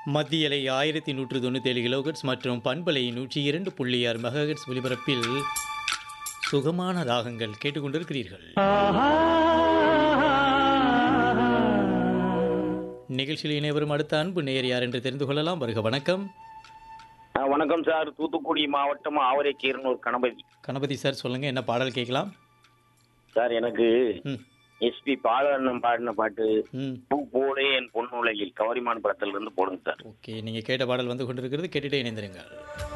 மத்தியலை ஆயிரத்தி நூற்று தொண்ணூத்தேழு கிலோகட்ஸ் மற்றும் பண்பலை நூற்றி இரண்டு புள்ளி ஆறு மெகாஹெட்ஸ் ஒலிபரப்பில் சுகமான ராகங்கள் கேட்டுக்கொண்டிருக்கிறீர்கள் நிகழ்ச்சியில் இணைவரும் அடுத்த அன்பு நேயர் யார் என்று தெரிந்து கொள்ளலாம் வருக வணக்கம் ஆ, வணக்கம் சார் தூத்துக்குடி மாவட்டம் ஆவரை கீரனூர் கணபதி கணபதி சார் சொல்லுங்க என்ன பாடல் கேட்கலாம் சார் எனக்கு ம் எஸ்பி பாலண்ணன் பாடின பாட்டு ம் பூ போலே என் பொன் உலகில் கவரிமான் படத்துல இருந்து போடுங்க சார் ஓகே நீங்கள் கேட்ட பாடல் வந்து கொண்டிருக்கிறது கேட்டுட்டே இணைந்திருங்கள்